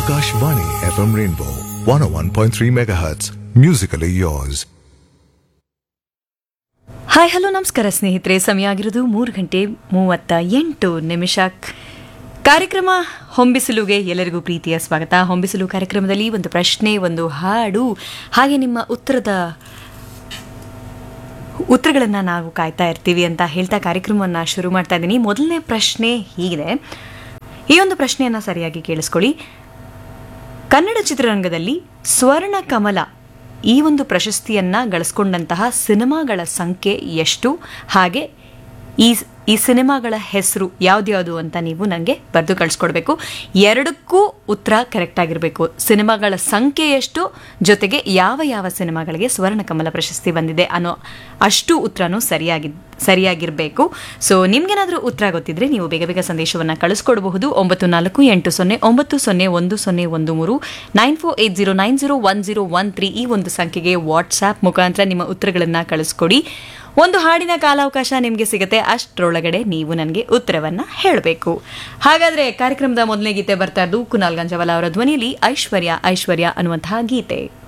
Akashvani FM Rainbow 101.3 MHz. Musically yours. Hi hello ನಮಸ್ಕಾರ ಸ್ನೇಹಿತರೆ ಸಮಯ ಆಗಿರೋದು ಮೂರು ಗಂಟೆ ಮೂವತ್ತ ಎಂಟು ನಿಮಿಷ ಕಾರ್ಯಕ್ರಮ ಹೊಂಬಿಸಿಲುಗೆ ಎಲ್ಲರಿಗೂ ಪ್ರೀತಿಯ ಸ್ವಾಗತ ಹೊಂಬಿಸಿಲು ಕಾರ್ಯಕ್ರಮದಲ್ಲಿ ಒಂದು ಪ್ರಶ್ನೆ ಒಂದು ಹಾಡು ಹಾಗೆ ನಿಮ್ಮ ಉತ್ತರದ ಉತ್ತರಗಳನ್ನು ನಾವು ಕಾಯ್ತಾ ಇರ್ತೀವಿ ಅಂತ ಹೇಳ್ತಾ ಕಾರ್ಯಕ್ರಮವನ್ನು ಶುರು ಮಾಡ್ತಾ ಇದ್ದೀನಿ ಮೊದಲನೇ ಪ್ರಶ್ನೆ ಹೀಗಿದೆ ಈ ಒಂದು ಪ್ರಶ್ನೆಯನ್ನು ಸರಿಯಾಗಿ ಕೇಳಿಸ್ಕೊಳ್ಳಿ ಕನ್ನಡ ಚಿತ್ರರಂಗದಲ್ಲಿ ಸ್ವರ್ಣ ಕಮಲ ಈ ಒಂದು ಪ್ರಶಸ್ತಿಯನ್ನ ಗಳಿಸ್ಕೊಂಡಂತಹ ಸಿನಿಮಾಗಳ ಸಂಖ್ಯೆ ಎಷ್ಟು ಹಾಗೆ ಈ ಈ ಸಿನಿಮಾಗಳ ಹೆಸರು ಯಾವ್ದ್ಯಾವುದು ಅಂತ ನೀವು ನನಗೆ ಬರೆದು ಕಳಿಸ್ಕೊಡ್ಬೇಕು ಎರಡಕ್ಕೂ ಉತ್ತರ ಕರೆಕ್ಟ್ ಆಗಿರಬೇಕು ಸಿನಿಮಾಗಳ ಸಂಖ್ಯೆ ಎಷ್ಟು ಜೊತೆಗೆ ಯಾವ ಯಾವ ಸಿನಿಮಾಗಳಿಗೆ ಸ್ವರ್ಣಕಮಲ ಪ್ರಶಸ್ತಿ ಬಂದಿದೆ ಅನ್ನೋ ಅಷ್ಟು ಉತ್ತರನೂ ಸರಿಯಾಗಿ ಸರಿಯಾಗಿರಬೇಕು ಸೊ ನಿಮ್ಗೇನಾದರೂ ಉತ್ತರ ಗೊತ್ತಿದ್ರೆ ನೀವು ಬೇಗ ಬೇಗ ಸಂದೇಶವನ್ನು ಕಳಿಸ್ಕೊಡಬಹುದು ಒಂಬತ್ತು ನಾಲ್ಕು ಎಂಟು ಸೊನ್ನೆ ಒಂಬತ್ತು ಸೊನ್ನೆ ಒಂದು ಸೊನ್ನೆ ಒಂದು ಮೂರು nine four eight zero nine zero one zero one three ಈ ಒಂದು ಸಂಖ್ಯೆಗೆ ವಾಟ್ಸ್ಆ್ಯಪ್ ಮುಖಾಂತರ ನಿಮ್ಮ ಉತ್ತರಗಳನ್ನು ಕಳಿಸ್ಕೊಡಿ ಒಂದು ಹಾಡಿನ ಕಾಲಾವಕಾಶ ನಿಮಗೆ ಸಿಗುತ್ತೆ ಅಷ್ಟರೊಳಗಡೆ ನೀವು ನನಗೆ ಉತ್ತರವನ್ನ ಹೇಳಬೇಕು ಹಾಗಾದ್ರೆ ಕಾರ್ಯಕ್ರಮದ ಮೊದಲನೇ ಗೀತೆ ಬರ್ತಾ ಇದ್ದು ಕುನಾಲ್ ಗಂಜವಾಲ ಅವರ ಧ್ವನಿಯಲ್ಲಿ ಐಶ್ವರ್ಯ ಐಶ್ವರ್ಯ ಅನ್ನುವಂತಹ ಗೀತೆ